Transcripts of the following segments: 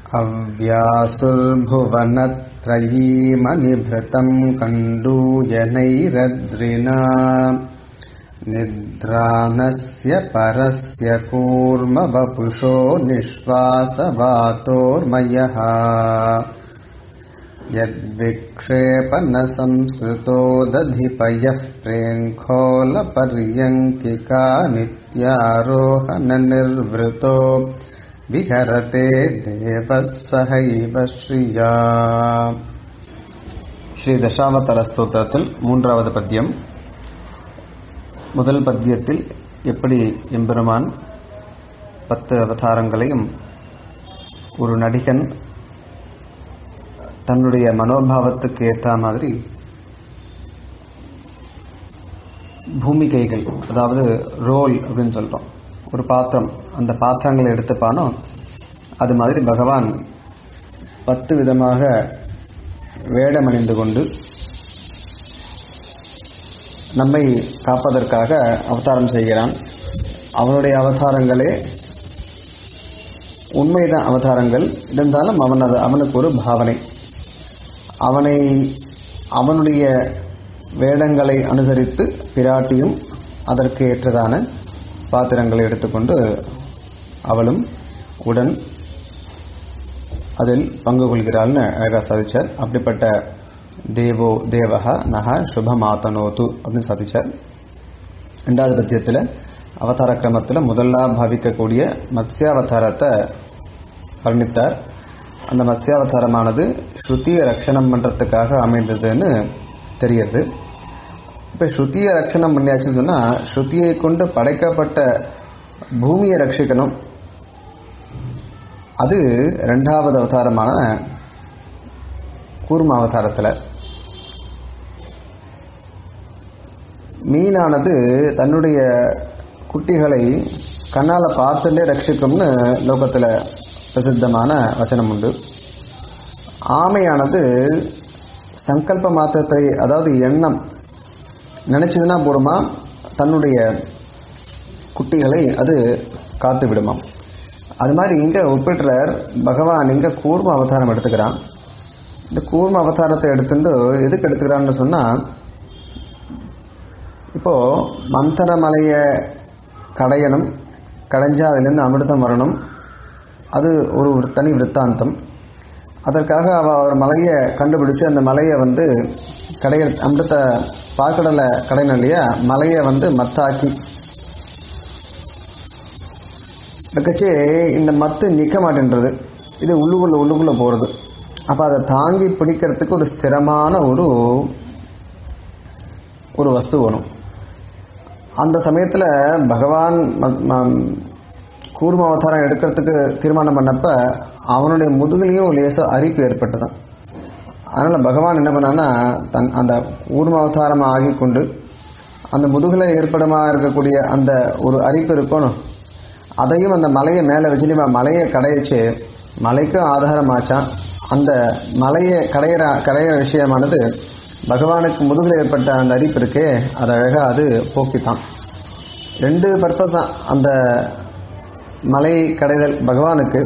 अव्यासुर्भुवनत्रयीमनिभृतं कण्डूयनैरद्रिना निद्रानस्य परस्य कूर्मवपुषो निःश्वासवातोर्मयः यद्विक्षेपनसंस्कृतो दधिपयः प्रेङ्खोलपर्यङ्किका नित्यारोहणनिर्वृतो விஹரதே தேவः சகைவ ஸ்ரீயா ஸ்ரீ தசாவதார ஸ்தோத்திரத்தில் மூன்றாவது பத்தியம் முதல் பத்தியத்தில் எப்படி எம்பெருமான் பத்து அவதாரங்களையும் ஒரு நடிகன் தன்னுடைய மனோபாவத்துக்கு ஏற்ற மாதிரி பூமிகைகள் அதாவது ரோல் அப்படின்னு சொல்றோம் ஒரு பாத்திரம் அந்த பாத்திரங்களை எடுத்துப்பானோ அது மாதிரி பகவான் பத்து விதமாக வேடமணிந்து கொண்டு நம்மை காப்பதற்காக அவதாரம் செய்கிறான் அவனுடைய அவதாரங்களே உண்மைதான் அவதாரங்கள் இருந்தாலும் அவன் அது அவனுக்கு ஒரு பாவனை அவனை அவனுடைய வேடங்களை அனுசரித்து பிராட்டியும் அதற்கு ஏற்றதான பாத்திரங்களை எடுத்துக்கொண்டு அவளும் உடன் அதில் பங்கு கொள்கிறாள்னு அழகா சாதிச்சார் அப்படிப்பட்ட தேவோ தேவஹ நக சுபமாத்தனோது அப்படின்னு சாதிச்சார் ரெண்டாவது பத்தியத்தில் அவதார கிரமத்தில் முதல்லா பாவிக்கக்கூடிய மத்ஸ்யாவதாரத்தை வர்ணித்தார் அந்த மத்ஸ்யாவதாரமானது ஸ்ருதியை ரட்சணம் பண்ணுறதுக்காக அமைந்ததுன்னு தெரியுது இப்போ ஸ்ருதியை ரட்சணம் பண்ணியாச்சுன்னு சொன்னால் ஸ்ருதியை கொண்டு படைக்கப்பட்ட பூமியை ரட்சிக்கணும் அது ரெண்டாவது அவதாரமான கூர்ம அவதாரத்தில் மீனானது தன்னுடைய குட்டிகளை கண்ணால் பார்த்துட்டே ரட்சிக்கும்னு லோகத்தில் பிரசித்தமான வச்சனம் உண்டு ஆமையானது சங்கல்ப மாத்திரத்தை அதாவது எண்ணம் நினைச்சதுன்னா பூர்வமா தன்னுடைய குட்டிகளை அது காத்து விடுமாம் அது மாதிரி இங்க ஒப்பிடுறார் பகவான் இங்க கூர்ம அவதாரம் எடுத்துக்கிறான் இந்த கூர்ம அவதாரத்தை எடுத்துட்டு எதுக்கு எடுத்துக்கிறான்னு சொன்னா இப்போ மந்தர மலையை கடையணும் கடைஞ்சா அதுலேருந்து அமிர்தம் வரணும் அது ஒரு தனி விற்த்தாந்தம் அதற்காக அவ ஒரு மலையை கண்டுபிடிச்சு அந்த மலையை வந்து கடைய அமிர்த பாக்கடலை கடையணும் இல்லையா மலையை வந்து மத்தாக்கி இருக்கச்சு இந்த மத்து நிற்க மாட்டேன்றது இது உள்ளுக்குள்ள உள்ளுக்குள்ள போகிறது அப்போ அதை தாங்கி பிடிக்கிறதுக்கு ஒரு ஸ்திரமான ஒரு ஒரு வஸ்து வரும் அந்த சமயத்தில் பகவான் கூர்ம அவதாரம் எடுக்கிறதுக்கு தீர்மானம் பண்ணப்ப அவனுடைய முதுகுலையும் லேசாக அரிப்பு ஏற்பட்டதான் அதனால் பகவான் என்ன பண்ணான்னா தன் அந்த கூர்ம அவதாரம் ஆகி கொண்டு அந்த முதுகில் ஏற்படுமா இருக்கக்கூடிய அந்த ஒரு அரிப்பு இருக்கணும் அதையும் அந்த மலையை மேலே வச்சுட்டு மலையை கடையச்சு மலைக்கும் ஆதாரமாச்சான் அந்த மலையை கடையிற கடையிற விஷயமானது பகவானுக்கு முதுகில் ஏற்பட்ட அந்த அரிப்பு இருக்கே அதை அழகாக அது போக்கித்தான் ரெண்டு பர்பஸ் தான் அந்த மலை கடைதல் பகவானுக்கு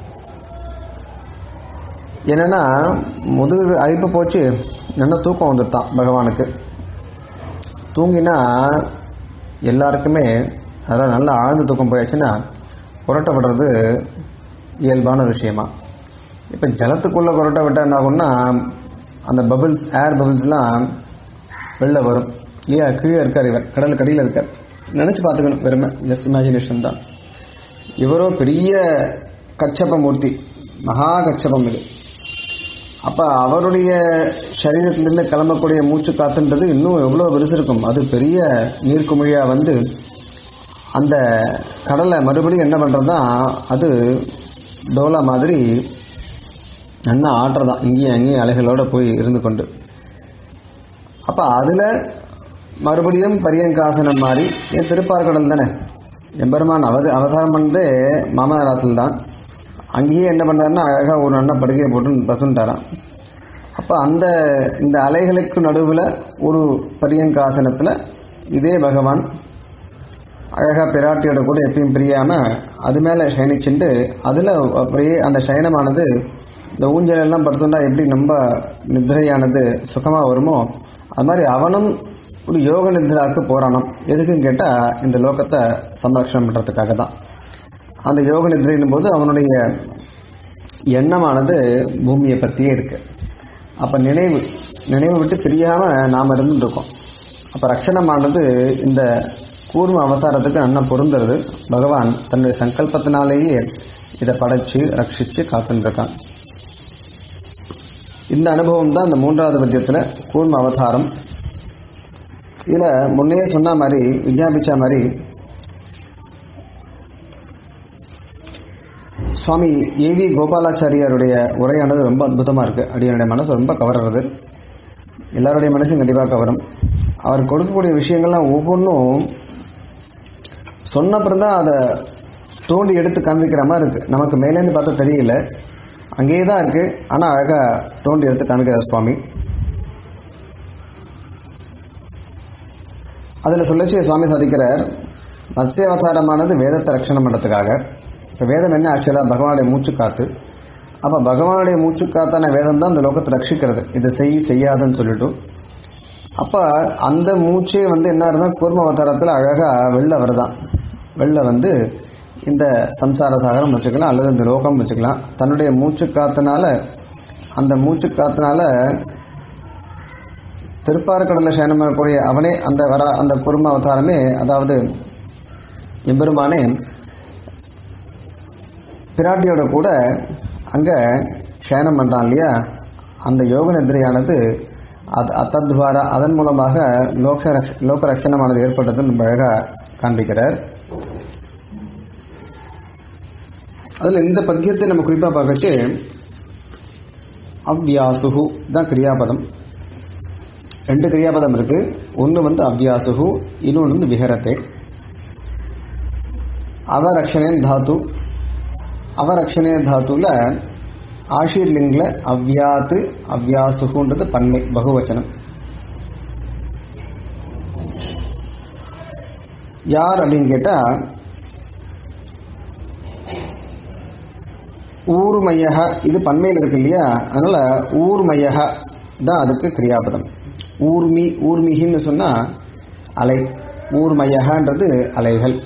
என்னன்னா முதுகு அரிப்பு போச்சு நல்லா தூக்கம் வந்துட்டான் பகவானுக்கு தூங்கினா எல்லாருக்குமே அதெல்லாம் நல்லா ஆழ்ந்த தூக்கம் போயாச்சுன்னா புரட்டப்படுறது இயல்பான விஷயமா இப்போ ஜலத்துக்குள்ளே புரட்ட விட்டால் என்ன ஆகும்னா அந்த பபிள்ஸ் ஏர் பபிள்ஸ்லாம் வெளில வரும் இல்லையா கீழே இருக்கார் இவர் கடல் கடியில் இருக்கார் நினச்சி பார்த்துக்கணும் வெறுமை ஜஸ்ட் இமேஜினேஷன் தான் இவரோ பெரிய கச்சப மூர்த்தி மகா கச்சபம் இது அப்போ அவருடைய சரீரத்திலிருந்து கிளம்பக்கூடிய மூச்சு காத்துன்றது இன்னும் எவ்வளோ பெருசு இருக்கும் அது பெரிய நீர்க்குமிழியாக வந்து அந்த கடலை மறுபடியும் என்ன பண்ணுறதா அது டோலா மாதிரி நல்லா ஆட்டுறதான் இங்கேயும் அங்கேயும் அலைகளோடு போய் இருந்து கொண்டு அப்போ அதில் மறுபடியும் பரியங்காசனம் மாதிரி என் திருப்பார்கடல் தானே எம்பெருமான் அவத அவதாரம் பண்ணதே மாமனாராத்தில் தான் அங்கேயே என்ன பண்ணாருன்னா அழகாக ஒரு நல்ல படுகையை போட்டு பசுன்ட்டாராம் அப்போ அந்த இந்த அலைகளுக்கு நடுவில் ஒரு பரியங்காசனத்தில் இதே பகவான் அழகாக பிராட்டியோட கூட எப்பயும் பிரியாமல் அது மேலே சயனிச்சுண்டு அதில் அப்படியே அந்த சயனமானது இந்த ஊஞ்சல் எல்லாம் படுத்துட்டா எப்படி நம்ம நித்ரையானது சுகமாக வருமோ அது மாதிரி அவனும் ஒரு யோக நித்ராக்கு போறானாம் எதுக்குன்னு கேட்டால் இந்த லோகத்தை சம்ரக்ஷணம் பண்ணுறதுக்காக தான் அந்த யோக நித்ரைன்னும் போது அவனுடைய எண்ணமானது பூமியை பற்றியே இருக்கு அப்போ நினைவு நினைவு விட்டு பிரியாமல் நாம் இருந்துட்டு இருக்கோம் அப்போ ரட்சணமானது இந்த கூர்ம அவதாரத்துக்கு நல்லா பொருந்துறது பகவான் தன்னுடைய சங்கல்பத்தினாலேயே இதை படைச்சு ரட்சிச்சு காத்துட்டு இருக்கான் இந்த அனுபவம் தான் இந்த மூன்றாவது பத்தியத்தில் கூர்ம அவதாரம் இதில் முன்னே சொன்ன மாதிரி விஞ்ஞாபிச்ச மாதிரி சுவாமி ஏவி கோபாலாச்சாரியாருடைய உரையானது ரொம்ப அற்புதமாக இருக்குது அடியனுடைய மனசு ரொம்ப கவர்றது எல்லாருடைய மனசும் கண்டிப்பாக கவரும் அவர் கொடுக்கக்கூடிய விஷயங்கள்லாம் ஒவ்வொன்றும் சொன்னப்புறம் தான் அதை தோண்டி எடுத்து காண்பிக்கிற மாதிரி இருக்குது நமக்கு மேலேருந்து பார்த்தா தெரியல அங்கேயே தான் இருக்குது ஆனால் அழகாக தோண்டி எடுத்து காமிக்கிறார் சுவாமி அதில் சொல்லச்சு சுவாமி சாதிக்கிறார் மத்ஸ்யாவதாரமானது வேதத்தை ரட்சணம் பண்ணுறதுக்காக இப்போ வேதம் என்ன ஆக்சுவலாக பகவானுடைய மூச்சு காத்து அப்போ பகவானுடைய மூச்சு காத்தான வேதம் தான் இந்த லோகத்தை ரட்சிக்கிறது இதை செய் செய்யாதுன்னு சொல்லிட்டு அப்போ அந்த மூச்சே வந்து என்ன இருந்தால் கூர்ம அவதாரத்தில் அழகாக வெளில வருதான் வெளில வந்து இந்த சம்சார சாகரம் வச்சுக்கலாம் அல்லது இந்த லோகம் வச்சுக்கலாம் தன்னுடைய மூச்சு காத்தினால அந்த மூச்சு காத்தினால திருப்பார்கடலில் சயனமாகக்கூடிய அவனே அந்த வர அந்த குரும அவதாரமே அதாவது எம்பெருமானே பிராட்டியோட கூட அங்கே சயனம் பண்ணுறான் இல்லையா அந்த யோக நிதிரையானது அது அத்தத்வாரா அதன் மூலமாக லோக ரக்ஷ லோக ரட்சணமானது ஏற்பட்டது நம்ம அழகாக காண்பிக்கிறார் அதில் இந்த பத்தியத்தை நம்ம குறிப்பாக பார்க்கச்சு அவ்யாசுகு தான் கிரியாபதம் ரெண்டு கிரியாபதம் இருக்கு ஒன்று வந்து அவ்யாசுகு இன்னொன்று வந்து விஹரத்தை அவரக்ஷணேன் தாத்து அவரக்ஷணே தாத்துல ஆஷீர்லிங்கில் அவ்யாத்து அவ்யாசுகுன்றது பன்மை பகுவச்சனம் யார் அப்படின்னு கேட்டால் ஊர்மையக இது பன்மையில் இருக்கு இல்லையா அதனால ஊர்மையக தான் அதுக்கு கிரியாபதம் ஊர்மி ஊர்மிகின்னு சொன்னால் அலை ஊர்மையகன்றது அலைகள்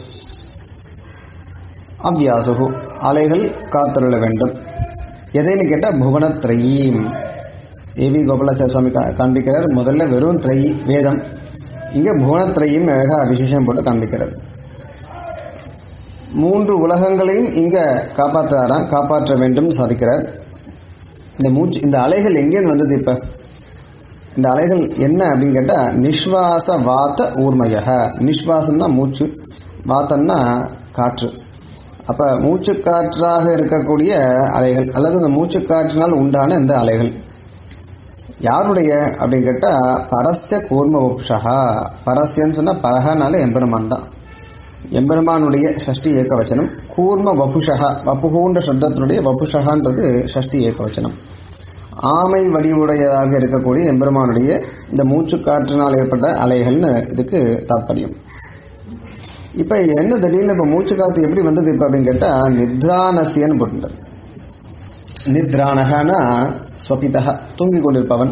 அவ்யாசுகு அலைகள் காத்தருள வேண்டும் எதைன்னு கேட்டால் புவனத்ரயீம் ஏவி கோபாலாச்சார சுவாமி கா- காண்பிக்கிறார் முதல்ல வெறும் திரையி வேதம் இங்கே புவனத்ரயீம் அழகாக விசேஷம் போட்டு காண்பிக்கிறார் மூன்று உலகங்களையும் இங்கே காப்பாற்றாராம் காப்பாற்ற வேண்டும் சாதிக்கிறார் இந்த மூச்சு இந்த அலைகள் எங்கேருந்து வந்தது இப்போ இந்த அலைகள் என்ன அப்படின்னு கேட்டால் நிஸ்வாச வாத்த ஊர்மயக நிஸ்வாசம்னா மூச்சு வாத்தம்னா காற்று அப்போ மூச்சு காற்றாக இருக்கக்கூடிய அலைகள் அல்லது இந்த மூச்சு காற்றினால் உண்டான இந்த அலைகள் யாருடைய அப்படின்னு கேட்டால் பரஸ்ய கூர்ம வபுஷா பரஸ்யன்னு சொன்னால் பரகனால எம்பெருமான் தான் எம்பெருமானுடைய ஷஷ்டி ஏக வச்சனம் கூர்ம வபுஷா வப்புகுன்ற சப்தத்தினுடைய வபுஷகான்றது ஷஷ்டி ஏக வச்சனம் ஆமை வடிவுடையதாக இருக்கக்கூடிய எம்பெருமானுடைய இந்த மூச்சு காற்றினால் ஏற்பட்ட அலைகள்னு இதுக்கு தாத்பரியம் இப்போ என்ன திடீர்னு இப்போ மூச்சு காத்து எப்படி வந்தது இப்போ அப்படின்னு கேட்டால் நித்ரானசியன்னு போட்டுட்டார் நித்ரானகனா ஸ்வபிதா தூங்கிக் கொண்டிருப்பவன்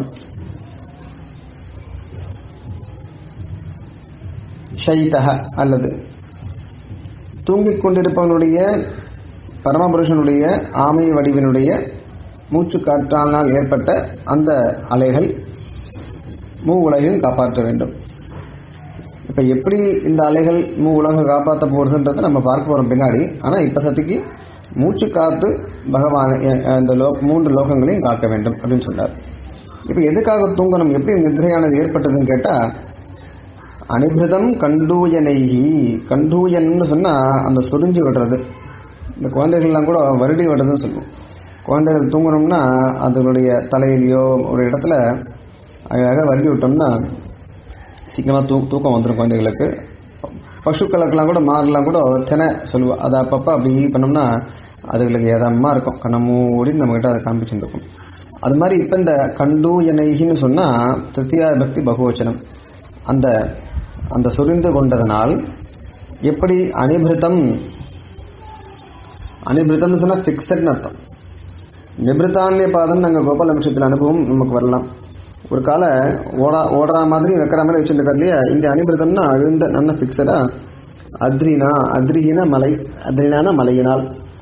ஷயிதக அல்லது தூங்கிக் கொண்டிருப்பவனுடைய பரமபுருஷனுடைய ஆமை வடிவினுடைய மூச்சு காற்றானால் ஏற்பட்ட அந்த அலைகள் மூ உலகையும் காப்பாற்ற வேண்டும் இப்போ எப்படி இந்த அலைகள் மூ உலகம் காப்பாற்ற போகிறதுன்றதை நம்ம பார்க்க போகிறோம் பின்னாடி ஆனால் இப்போ சத்திக்கு மூச்சு காத்து பகவான் அஹ், இந்த லோ மூன்று லோகங்களையும் காக்க வேண்டும் அப்படின்னு சொன்னார் இப்போ எதுக்காக தூங்கணும் எப்படி இந்த நிதிரையானது ஏற்பட்டதுன்னு கேட்டால் அனிபிருதம் கண்டூயனைகி கண்டூயன்னு சொன்னால் அந்த சுரிஞ்சு விடுறது இந்த குழந்தைகள்லாம் கூட வருடி விடுறதுன்னு சொல்லுவோம் குழந்தைகள் தூங்கணும்னா அதுகளுடைய தலையிலையோ ஒரு இடத்துல அழகாக வருடி விட்டோம்னா சீக்கிரமாக தூ தூக்கம் வந்துடும் குழந்தைகளுக்கு பசுக்களுக்கெல்லாம் கூட மாறலாம் கூட தினை சொல்லுவோம் அதை அப்பப்போ அப்படி பண்ணோம்னா அதுகளுக்கு எதமாக இருக்கும் கண்ணை மூடி நம்மக்கிட்ட அதை காண்பிச்சுட்டு இருக்கும் அது மாதிரி இப்போ இந்த கண்டு எனைகின்னு சொன்னால் திருத்தியா பக்தி பகுவச்சனம் அந்த அந்த சுரிந்து கொண்டதனால் எப்படி அனிபிருத்தம் அனிபிருத்தம்னு சொன்னா ஃபிக்ஸட்னு அர்த்தம் நிபிருத்தானிய பாதம் நாங்கள் கோபால விஷயத்தில் அனுபவம் நமக்கு வரலாம் ஒரு கால ஓடா ஓடுற மாதிரி வைக்கிற மாதிரி வச்சுருக்காரு இல்லையா இங்க அனிபிருத்தம்னா அழுந்த நல்ல ஃபிக்ஸடா அத்ரினா அத்ரிஹின மலை அத்ரினான மலையினால்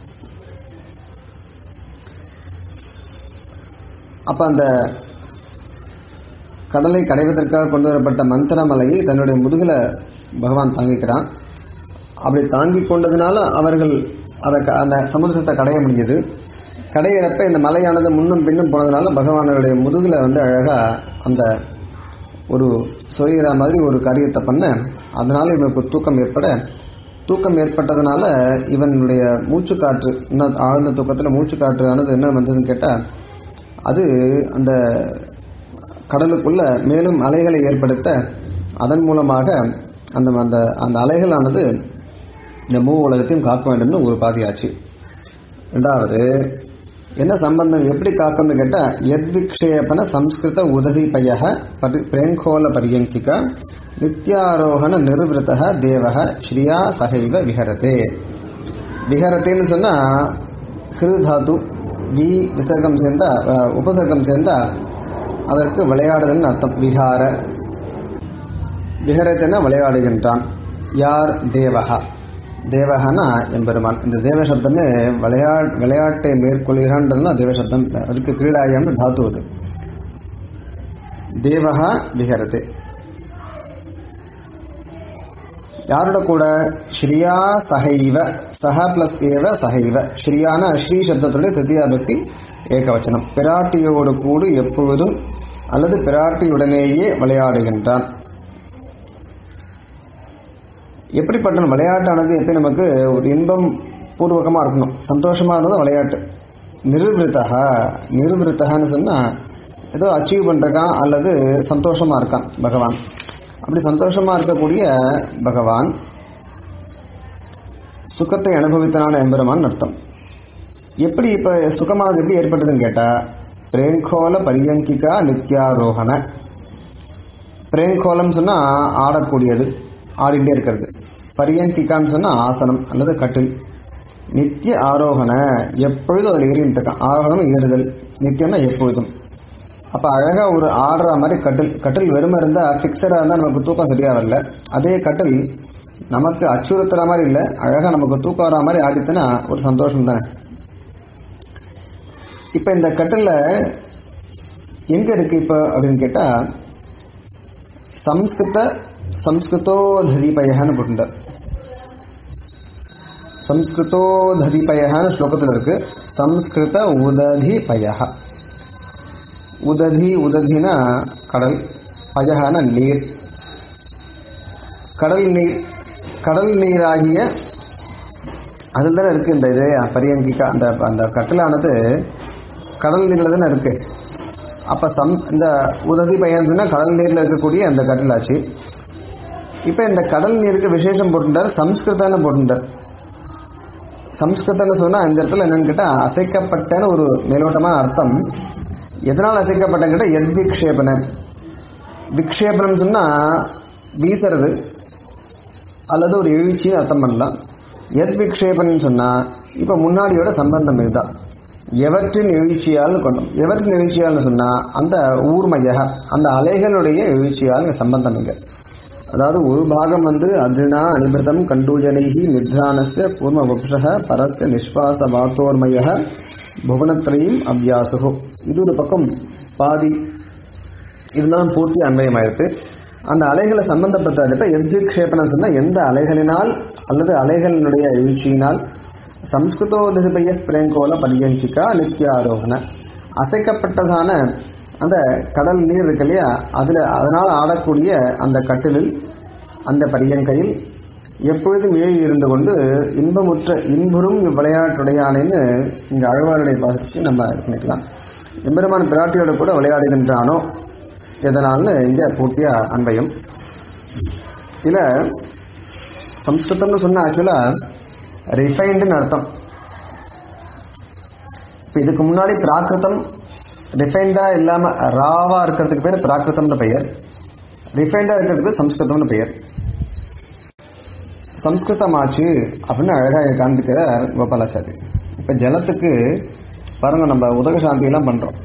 அப்ப அந்த கடலை கடைவதற்காக கொண்டு வரப்பட்ட மந்திர மலையை தன்னுடைய முதுகுல பகவான் தாங்கிக்கிறான் அப்படி தாங்கி கொண்டதுனால அவர்கள் அதை க- அந்த சமுத்திரத்தை கடைய முடிஞ்சது கடையிறப்ப இந்த மலையானது முன்னும் பின்னும் போனதுனால பகவானுடைய முதுகுல வந்து அழகா அந்த ஒரு சொரிகிற மாதிரி ஒரு காரியத்தை பண்ண அதனால இவனுக்கு தூக்கம் ஏற்பட தூக்கம் ஏற்பட்டதுனால இவனுடைய மூச்சு காற்று இன்னும் ஆழ்ந்த தூக்கத்தில் மூச்சு காற்றானது என்ன வந்ததுன்னு கேட்டா அது அந்த கடலுக்குள்ள மேலும் அலைகளை ஏற்படுத்த அதன் மூலமாக அந்த அந்த அந்த அலைகளானது இந்த மூ உலகத்தையும் காக்க வேண்டும்னு ஒரு பாதியாச்சு ரெண்டாவது என்ன சம்பந்தம் எப்படி காக்கணும்னு கேட்டா எத்விக்ஷேபன சம்ஸ்கிருத உதவி பயக பரி பிரேங்கோல பரியங்கிக நித்யாரோகண நிருவிருத்தக தேவக ஸ்ரீயா சகைவ விஹரதே விஹரத்தேன்னு சொன்னா ஹிரு தாத்து வி விசர்க்கம் சேர்ந்தா அஹ், உபசர்க்கம் சேர்ந்தா அதற்கு விளையாடுதல்னு அர்த்தம் விஹார விஹரத்தென விளையாடுகின்றான் யார் தேவகா தேவகனா எம்பெருமான் இந்த தேவ சப்தமே விளையா விளையாட்டை மேற்கொள்கிறான்றதுனா தேவ சப்தம் அதுக்கு கிரீடாயம் தாத்து அது தேவகா விஹரதே யாரோட கூட ஸ்ரீயா சகைவ சஹ பிளஸ் ஏவ சகைவ ஸ்ரீயான ஸ்ரீ சப்தத்துடைய திருத்தியா பக்தி ஏகவச்சனம் பிராட்டியோடு கூடு எப்பொழுதும் அல்லது பிராட்டியுடனேயே விளையாடுகின்றான் எப்படிப்பட்ட விளையாட்டானது எப்படி நமக்கு ஒரு இன்பம் பூர்வகமாக இருக்கணும் சந்தோஷமா இருந்தது விளையாட்டு நிருவிருத்தகா நிருவிருத்தகான்னு சொன்னா ஏதோ அச்சீவ் பண்றக்கான் அல்லது சந்தோஷமா இருக்கான் பகவான் அப்படி சந்தோஷமா இருக்கக்கூடிய பகவான் சுகத்தை அனுபவித்தனான எம்பெருமான் அர்த்தம் எப்படி இப்ப சுகமானது எப்படி ஏற்பட்டதுன்னு கேட்டா பிரேங்கோல பரியங்கிகா நித்யாரோகண பிரேங்கோலம் சொன்னா ஆடக்கூடியது ஆடிண்டே இருக்கிறது பரியங்கிகான்னு சொன்னா ஆசனம் அல்லது கட்டில் நித்திய ஆரோகண எப்பொழுதும் அதில் ஏறிட்டு இருக்கான் ஆரோகணம் ஏறுதல் நித்தியம்னா எப்பொழுதும் அப்ப அழகா ஒரு ஆடுற மாதிரி கட்டில் கட்டில் வெறுமை இருந்தா பிக்சரா இருந்தா நமக்கு தூக்கம் சரியா வரல அதே கட்டில் நமக்கு அச்சுறுத்துற மாதிரி இல்ல அழகா நமக்கு தூக்கம் வர மாதிரி ஆடித்துனா ஒரு சந்தோஷம் தானே இப்ப இந்த கட்டில்ல எங்க இருக்கு இப்ப அப்படின்னு கேட்டா சம்ஸ்கிருத சம்ஸ்கிருதோததிபயன்னு போட்டுட்டார் சம்ஸ்கிருதோததிபயன்னு ஸ்லோகத்தில் இருக்கு சம்ஸ்கிருத உததிபய உததி உததினா கடல் பயகான நீர் கடல் நீர் கடல் நீராகிய அதில் தானே இருக்கு இந்த இது பரியங்கிக்கா அந்த அந்த கட்டிலானது கடல் நீரில் தானே இருக்கு அப்ப சம் இந்த உதவி பையன் சொன்னா கடல் நீர்ல இருக்கக்கூடிய அந்த கட்டிலாச்சு இப்ப இந்த கடல் நீருக்கு விசேஷம் போட்டுட்டார் சம்ஸ்கிருதம்னு போட்டுட்டார் சம்ஸ்கிருதம்னு சொன்னா இந்த இடத்துல என்னன்னு கேட்டா அசைக்கப்பட்டன்னு ஒரு மேலோட்டமான அர்த்தம் எதனால் அசைக்கப்பட்டன்னு கேட்டா எத் விக்ஷேபன விக்ஷேபனம் சொன்னா வீசுறது அல்லது ஒரு எழுச்சின்னு அர்த்தம் பண்ணலாம் எத் விக்ஷேபன் சொன்னா இப்ப முன்னாடியோட சம்பந்தம் இதுதான் எவற்றின் எழுச்சியால் கொண்டோம் எவற்றின் எழுச்சியால்னு சொன்னா அந்த ஊர்மய அந்த அலைகளுடைய எழுச்சியால் இங்க சம்பந்தம் இங்க அதாவது ஒரு பாகம் வந்து அத்ரிணா அனிபிருதம் கண்டூஜனைஹி நித்ரானஸ்ய பூர்ம வபுஷக பரஸ்ய நிஸ்வாச வாத்தோர்மய புவனத்திரையும் அபியாசுகு இது ஒரு பக்கம் பாதி இருந்தாலும் பூர்த்தி அன்வயமாயிடுது அந்த அலைகளை சம்பந்தப்பட்ட எத்விக்ஷேபனம் சொன்னா எந்த அலைகளினால் அல்லது அலைகளினுடைய எழுச்சியினால் சம்ஸ்கிருதோதிபய பிரேங்கோல பரியங்கிகா நித்யாரோகண அசைக்கப்பட்டதான அந்த கடல் நீர் இருக்கு இல்லையா அதுல அதனால் ஆடக்கூடிய அந்த கட்டிலில் அந்த பரியங்கையில் எப்பொழுதும் ஏறி இருந்து கொண்டு இன்பமுற்ற இன்புறும் விளையாட்டுடையானேன்னு இங்க அழகாளுடைய பாசத்தை நம்ம இது பண்ணிக்கலாம் எம்பெருமான் பிராட்டியோட கூட விளையாடுகின்றானோ எதனால்னு இங்க பூர்த்தியா அன்பயம் இதுல சம்ஸ்கிருதம்னு சொன்னா ஆக்சுவலா ரிஃபைன்டுன்னு அர்த்தம் இப்போ இதுக்கு முன்னாடி பிராகிருதம் ரிஃபைண்டா இல்லாம ராவா இருக்கிறதுக்கு பேர் பிராகிருதம்னு பெயர் ரிஃபைண்டா இருக்கிறதுக்கு சம்ஸ்கிருதம்னு பெயர் சம்ஸ்கிருதமாச்சு அப்படின்னு அழகாக காண்பிக்கிறார் கோபாலாச்சாரி இப்போ ஜலத்துக்கு பாருங்க நம்ம உதக சாந்தியெல்லாம் பண்ணுறோம்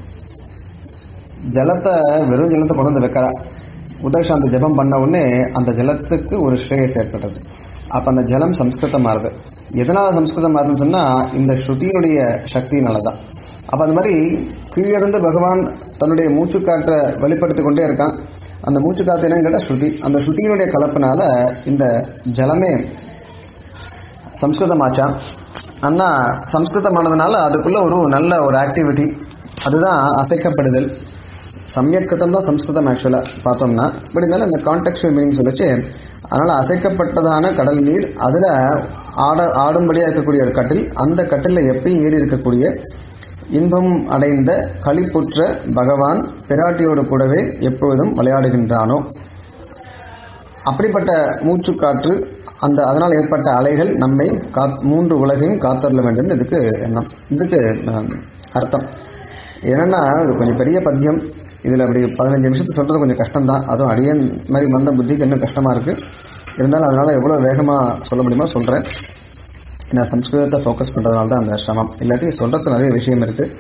ஜலத்தை வெறும் ஜலத்தை கொண்டு வந்து வைக்கிறா உதகசாந்தி ஜபம் பண்ண உடனே அந்த ஜலத்துக்கு ஒரு ஸ்ரேயஸ் ஏற்பட்டது அப்போ அந்த ஜலம் சம்ஸ்கிருதமாகுது எதனால் சம்ஸ்கிருதமாகுதுன்னு சொன்னால் இந்த ஸ்ருதியினுடைய சக்தியினால தான் அப்போ அந்த மாதிரி கீழிருந்து பகவான் தன்னுடைய மூச்சுக்காற்றை வெளிப்படுத்தி கொண்டே இருக்கான் அந்த மூச்சுக்காற்று என்னன்னு கேட்டால் ஸ்ருதி அந்த ஸ்ருதியினுடைய கலப்பினால இந்த ஜலமே சம்ஸ்கிருதமாச்சான் அண்ணா சம்ஸ்கிருதமானதுனால அதுக்குள்ள ஒரு நல்ல ஒரு ஆக்டிவிட்டி அதுதான் அசைக்கப்படுதல் சமயக்கிருத்தம் தான் சம்ஸ்கிருதம் ஆக்சுவலாக பார்த்தோம்னா பட் இருந்தாலும் இந்த கான்டெக்சுவல் மீனிங் சொல்லிச்சு அதனால் அசைக்கப்பட்டதான கடல் நீர் அதில் ஆட ஆடும்படியாக இருக்கக்கூடிய ஒரு கட்டில் அந்த கட்டிலில் எப்பயும் ஏறி இருக்கக்கூடிய இன்பம் அடைந்த களிப்புற்ற பகவான் பிராட்டியோடு கூடவே எப்பொழுதும் விளையாடுகின்றானோ அப்படிப்பட்ட மூச்சுக்காற்று அந்த அதனால் ஏற்பட்ட அலைகள் நம்மை காத் மூன்று உலகையும் காத்தருள வேண்டும் இதுக்கு எண்ணம் இதுக்கு ஆம், அர்த்தம் என்னன்னா இது கொஞ்சம் பெரிய பத்தியம் இதில் அப்படி பதினஞ்சு நிமிஷத்துக்கு சொல்கிறது கொஞ்சம் கஷ்டம்தான் அதுவும் அடியன் மாதிரி மந்த புத்திக்கு இன்னும் கஷ்டமாக இருக்குது இருந்தாலும் அதனால் எவ்வளோ வேகமாக சொல்ல முடியுமோ சொல்கிறேன் நான் சம்ஸ்கிருதத்தை ஃபோக்கஸ் பண்ணுறதுனால தான் அந்த சிரமம் இல்லாட்டி சொல்கிறதுக்கு நிறைய விஷயம் இருக்குது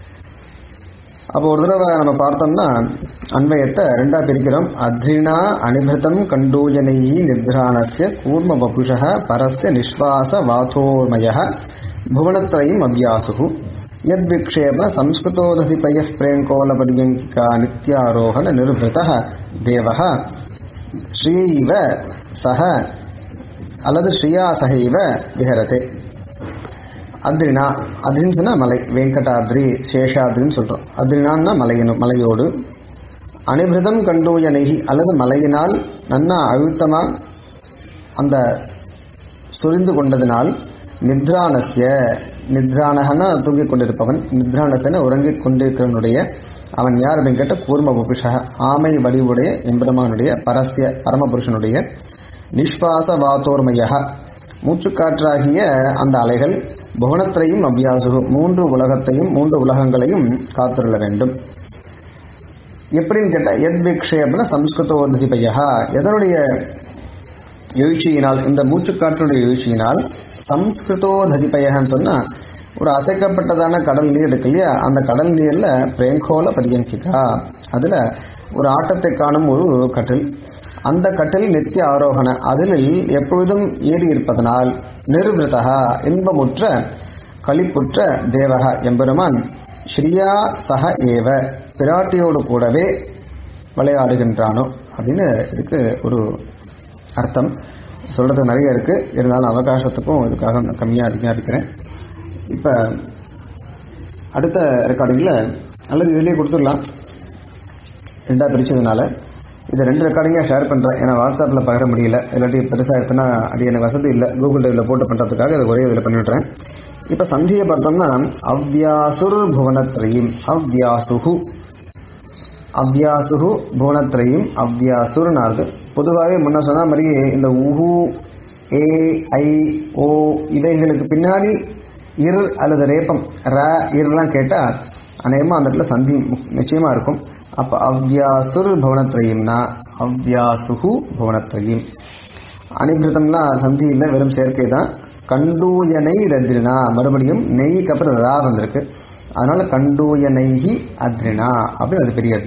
அப்போ ஒரு தடவை நம்ம பார்த்தோம்னா அன்வயத்தை ரெண்டா பிரிக்கிறோம் அத்ரிணா அனிபிருத்தம் கண்டூஜனையி நித்ராணஸ்ய கூர்ம வபுஷ பரஸ்ய நிஸ்வாச வாதோர்மய புவனத்ரயம் அபியாசு யத் விக்ஷேப சம்ஸ்கிருதோததிபய பிரேங்கோல பரியங்கிகா நித்யாரோகண நிர்பிருத தேவ ஸ்ரீவ சக அல்லது ஸ்ரீயா சகைவ விஹரதே அத்ரினா அத்ரின்னு சொன்னா மலை வெங்கடாத்ரி சேஷாத்ரின்னு சொல்றோம் அத்ரினான்னா மலையினும் மலையோடு அனிபிருதம் கண்டூயனைகி அல்லது மலையினால் நன்னா அழுத்தமா அந்த சுரிந்து கொண்டதினால் நித்ரானஸ்ய நித்ரானகனா தூங்கிக் கொண்டிருப்பவன் நித்ரானத்தன உறங்கிக் கொண்டிருக்கிறவனுடைய அவன் யார் அப்படின்னு கேட்ட கூர்ம புருஷ ஆமை வடிவுடைய எம்பெருமானுடைய பரஸ்ய பரமபுருஷனுடைய நிஷ்வாச வாத்தோர்மய மூச்சுக்காற்றாகிய அந்த அலைகள் புவனத்திரையும் அபியாசு மூன்று உலகத்தையும் மூன்று உலகங்களையும் காத்துள்ள வேண்டும் எப்படின்னு கேட்டால் எத் விக்ஷேபன சம்ஸ்கிருதோதிபையா எதனுடைய எழுச்சியினால் இந்த மூச்சுக்காற்றுடைய எழுச்சியினால் சம்ஸ்கிருதோததிபயகன்னு சொன்னா ஒரு அசைக்கப்பட்டதான கடல் நீர் இருக்கு இல்லையா அந்த கடல் நீர்ல பிரேங்கோல பரியங்கிகா அதுல ஒரு ஆட்டத்தை காணும் ஒரு கட்டில் அந்த கட்டில் நித்திய ஆரோகண அதில் எப்பொழுதும் ஏறி இருப்பதனால் நிர்விருதா இன்பமுற்ற களிப்புற்ற தேவக எம்பெருமான் ஸ்ரீயா சக ஏவ பிராட்டியோடு கூடவே விளையாடுகின்றானோ அப்படின்னு இதுக்கு ஒரு அர்த்தம் சொல்றது நிறைய இருக்கு இருந்தாலும் அவகாசத்துக்கும் இதுக்காக நான் கம்மியாக விஞ்ஞாபிக்கிறேன் இப்போ அடுத்த ரெக்கார்டிங்கில் அல்லது இதுலேயே கொடுத்துடலாம் ரெண்டாக பிரிச்சதுனால இதை ரெண்டு ரெக்கார்டிங்காக ஷேர் பண்ணுறேன் ஏன்னா வாட்ஸ்அப்பில் பகிர முடியல இல்லாட்டி பெருசாக எடுத்தனா அது எனக்கு வசதி இல்லை கூகுள் டிரைவில் போட்டு பண்ணுறதுக்காக இதை ஒரே இதில் பண்ணிவிட்றேன் இப்போ சந்தியை பார்த்தோம்னா அவ்யாசுர் புவனத்ரயீம் அவ்யாசுகு அவ்யாசுகு புவனத்ரயீம் அவ்யாசுர்னு ஆகுது பொதுவாகவே முன்ன சொன்ன மாதிரி இந்த உஹு ஏ ஐ ஓ இவைகளுக்கு பின்னாடி இரு அல்லது ரேப்பம் ர இருலாம் கேட்டால் அநேகமாக அந்த இடத்துல சந்தி நிச்சயமாக இருக்கும் அப்போ அவ்யாசுர் புவனத்ரயீம்னா அவ்யாசுகு புவனத்ரயீம் அனிபிருத்தம்னா சந்தி இல்லை வெறும் சேர்க்கை தான் கண்டூயனை ரத்ரினா மறுபடியும் நெய்க்கு அப்புறம் ரா வந்திருக்கு அதனால கண்டூயனைஹி அத்ரினா அப்படின்னு அது பெரியது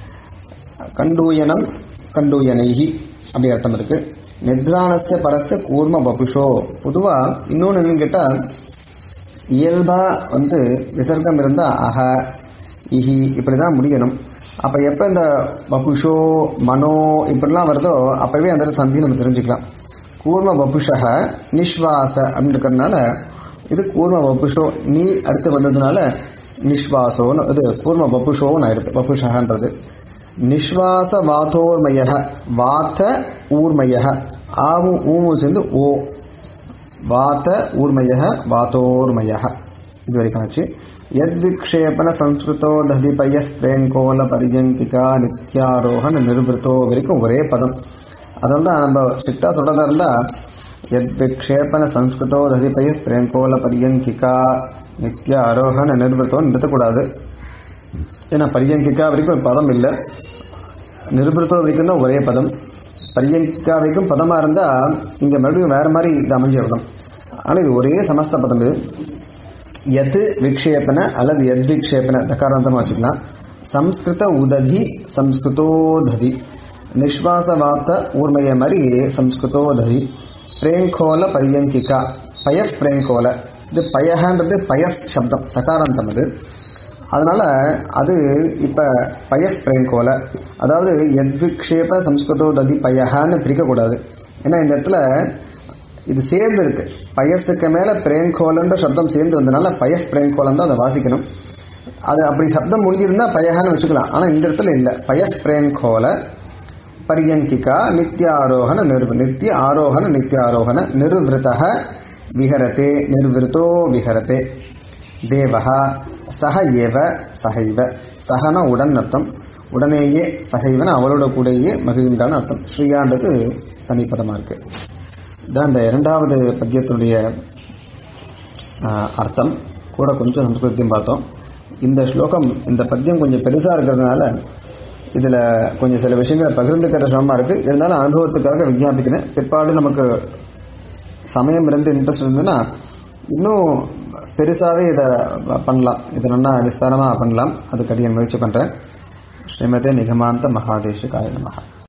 கண்டூயனம் கண்டூயனைஹி அப்படி அர்த்தம் இருக்கு நித்ரானஸ்ய பரஸ்ய கூர்ம பபுஷோ பொதுவா இன்னொன்று என்னன்னு கேட்டா இயல்பா வந்து விசர்க்கம் இருந்தா அஹ இஹி இப்படிதான் முடியணும் அப்ப எப்ப இந்த பபுஷோ மனோ இப்படிலாம் வருதோ அப்பவே அந்த இடத்துல சந்தி நம்ம தெரிஞ்சுக்கலாம் கூர்ம வபுஷக நிஸ்வாச அப்படின்னு இருக்கிறதுனால இது கூர்ம வபுஷோ நீ அடுத்து வந்ததுனால நிஸ்வாசோன்னு இது கூர்ம வபுஷோன்னு ஆயிடுது வபுஷகன்றது நிஸ்வாச வாத்தோர்மய வாத்த ஊர்மய ஆவு ஊமு சேர்ந்து ஓ வாத்த ஊர்மய வாத்தோர்மய இது வரைக்கும் ஆச்சு யத்விக்ஷேபன சம்ஸ்கிருதோ ததிபய பிரேங்கோல பரியங்கிகா நித்யாரோகண நிர்வൃத்தோ வரைக்கும் ஒரே பதம் அதனால தான் நம்ம ஸ்ட்ரிக்டாக சொல்றதா இருந்தா எத் விக்ஷேபன சம்ஸ்கிருதோ ததிபய பிரேங்கோல பரியங்கிகா நித்ய ஆரோகண நிர்வൃத்தோன்னு நிறுத்தக்கூடாது ஏன்னா பரியங்கிகா வரைக்கும் ஒரு பதம் இல்லை நிர்வൃத்தோ வரைக்கும் தான் ஒரே பதம் பரியங்கிகா வரைக்கும் பதமா இருந்தா இங்க மறுபடியும் வேற மாதிரி இது அமைஞ்சிடணும் ஆனால் இது ஒரே சமஸ்த பதம் இது எது விக்ஷேபன அல்லது எத் விக்ஷேபன தக்காராந்தமா வச்சுக்கலாம் சம்ஸ்கிருத உததி சம்ஸ்கிருதோததி நிஸ்வாச வார்த்த ஊர்மைய மாதிரி சம்ஸ்கிருதோததி பிரேங்கோல பரியங்கிகா பயஃப் பிரேங்கோல இது பயஹன்றது பயஃப் சப்தம் சகாராந்தம் அது அதனால அது இப்ப பயஃப் பிரேங்கோல அதாவது எத்விக்ஷேப சம்ஸ்கிருதோததி பயஹான்னு பிரிக்கக்கூடாது ஏன்னா இந்த இடத்துல இது சேர்ந்து இருக்கு பயஸுக்கு மேல பிரேங்கோலன்ற சப்தம் சேர்ந்து வந்தனால பயஃப் பிரேங்கோலம் தான் அதை வாசிக்கணும் அது அப்படி சப்தம் முடிஞ்சிருந்தா பயஹான்னு வச்சுக்கலாம் ஆனா இந்த இடத்துல இல்ல பயஃப் பிரேங்கோல பரியங்கிகா நித்யாரோகண நிர்வ நித்திய ஆரோகண நித்யாரோகண நிர்விருத்தக விஹரதே நிர்விருத்தோ விஹரதே தேவஹா சக ஏவ சகைவ சகன உடன் அர்த்தம் உடனேயே சகைவன அவளோட கூடயே மகிழ்கின்றான்னு அர்த்தம் ஸ்ரீயான்றது தனிப்பதமா இருக்கு இதான் இந்த இரண்டாவது பத்தியத்தினுடைய ஆஹ், அர்த்தம் கூட கொஞ்சம் சம்ஸ்கிருதத்தையும் பார்த்தோம் இந்த ஸ்லோகம் இந்த பத்தியம் கொஞ்சம் பெருசா இருக்கிறதுனால இதுல கொஞ்சம் சில விஷயங்களை பகிர்ந்துக்கிற சிரமமா இருக்கு இருந்தாலும் அனுபவத்துக்காக விஞ்ஞாபிக்கிறேன் பிற்பாடு நமக்கு சமயம் இருந்து இன்ட்ரெஸ்ட் இருந்ததுன்னா இன்னும் பெருசாவே இதை பண்ணலாம் இதை நல்லா விஸ்தாரமா பண்ணலாம் அதுக்கு அடிய முயற்சி பண்றேன் ஸ்ரீமதே நிகமாந்த மகாதேஷ காய நமஹா